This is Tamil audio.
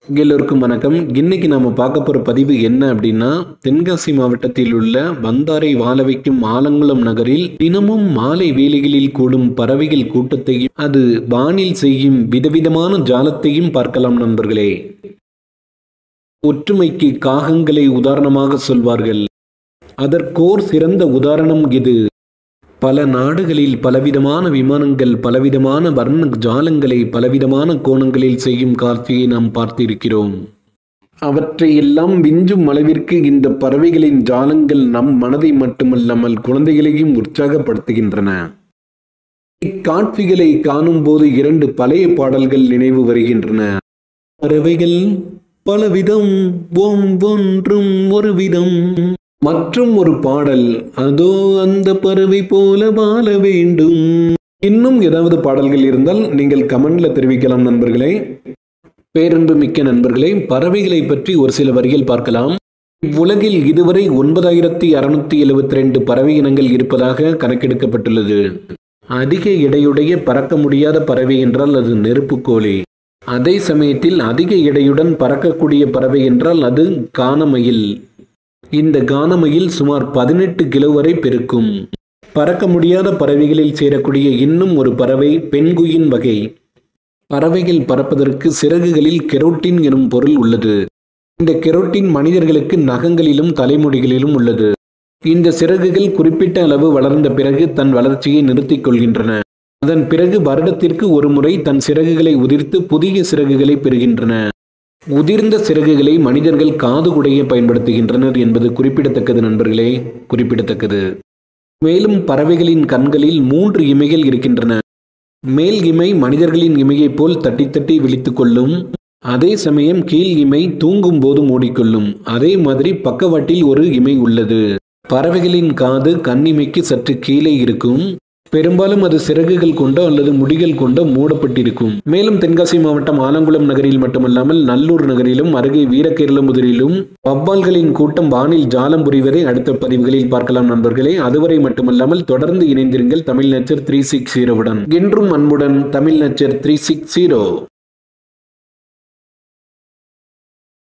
எல்லோருக்கும் வணக்கம் இன்னைக்கு நாம பார்க்க போற பதிவு என்ன அப்படின்னா தென்காசி மாவட்டத்தில் உள்ள வந்தாரை வாழ வைக்கும் ஆலங்குளம் நகரில் தினமும் மாலை வேளைகளில் கூடும் பறவைகள் கூட்டத்தையும் அது வானில் செய்யும் விதவிதமான ஜாலத்தையும் பார்க்கலாம் நண்பர்களே ஒற்றுமைக்கு காகங்களை உதாரணமாக சொல்வார்கள் அதற்கோர் சிறந்த உதாரணம் இது பல நாடுகளில் பலவிதமான விமானங்கள் பலவிதமான வர்ண ஜாலங்களை பலவிதமான கோணங்களில் செய்யும் காட்சியை நாம் பார்த்திருக்கிறோம் அவற்றை எல்லாம் விஞ்சும் அளவிற்கு இந்த பறவைகளின் ஜாலங்கள் நம் மனதை மட்டுமல்லாமல் குழந்தைகளையும் உற்சாகப்படுத்துகின்றன இக்காட்சிகளை காணும் போது இரண்டு பழைய பாடல்கள் நினைவு வருகின்றன பறவைகள் பலவிதம் ஒவ்வொன்றும் ஒரு விதம் மற்றும் ஒரு பாடல் அதோ அந்த பறவை போல வாழ வேண்டும் இன்னும் ஏதாவது பாடல்கள் இருந்தால் நீங்கள் கமெண்ட்ல தெரிவிக்கலாம் நண்பர்களே பேரன்பு மிக்க நண்பர்களே பறவைகளை பற்றி ஒரு சில வரிகள் பார்க்கலாம் இவ்வுலகில் இதுவரை ஒன்பதாயிரத்தி அறுநூத்தி எழுபத்தி ரெண்டு பறவை இனங்கள் இருப்பதாக கணக்கெடுக்கப்பட்டுள்ளது அதிக எடையுடைய பறக்க முடியாத பறவை என்றால் அது நெருப்புக்கோழி அதே சமயத்தில் அதிக எடையுடன் பறக்கக்கூடிய பறவை என்றால் அது கானமயில் இந்த கானமயில் சுமார் பதினெட்டு கிலோ வரை பெருக்கும் பறக்க முடியாத பறவைகளில் சேரக்கூடிய இன்னும் ஒரு பறவை பெண்குயின் வகை பறவைகள் பறப்பதற்கு சிறகுகளில் கெரோட்டின் எனும் பொருள் உள்ளது இந்த கெரோட்டின் மனிதர்களுக்கு நகங்களிலும் தலைமுடிகளிலும் உள்ளது இந்த சிறகுகள் குறிப்பிட்ட அளவு வளர்ந்த பிறகு தன் வளர்ச்சியை நிறுத்திக் கொள்கின்றன அதன் பிறகு வருடத்திற்கு ஒரு முறை தன் சிறகுகளை உதிர்த்து புதிய சிறகுகளை பெறுகின்றன உதிர்ந்த சிறகுகளை மனிதர்கள் காது குடைய பயன்படுத்துகின்றனர் என்பது குறிப்பிடத்தக்கது நண்பர்களே குறிப்பிடத்தக்கது மேலும் பறவைகளின் கண்களில் மூன்று இமைகள் இருக்கின்றன மேல் இமை மனிதர்களின் இமையைப் போல் தட்டி தட்டி விழித்துக் கொள்ளும் அதே சமயம் கீழ் இமை தூங்கும் போது மூடிக்கொள்ளும் அதே மாதிரி பக்கவாட்டில் ஒரு இமை உள்ளது பறவைகளின் காது கண்ணிமைக்கு சற்று கீழே இருக்கும் பெரும்பாலும் அது சிறகுகள் கொண்டோ அல்லது முடிகள் கொண்டோ மூடப்பட்டிருக்கும் மேலும் தென்காசி மாவட்டம் ஆலங்குளம் நகரில் மட்டுமல்லாமல் நல்லூர் நகரிலும் அருகே வீரகேரளமுதிரிலும் வவ்வால்களின் கூட்டம் வானில் ஜாலம் புரிவதை அடுத்த பதிவுகளில் பார்க்கலாம் நண்பர்களே அதுவரை மட்டுமல்லாமல் தொடர்ந்து இணைந்திருங்கள் தமிழ் நச்சர் த்ரீ சிக்ஸ் ஜீரோவுடன் என்றும் அன்புடன் தமிழ் நச்சர் த்ரீ சிக்ஸ் ஜீரோ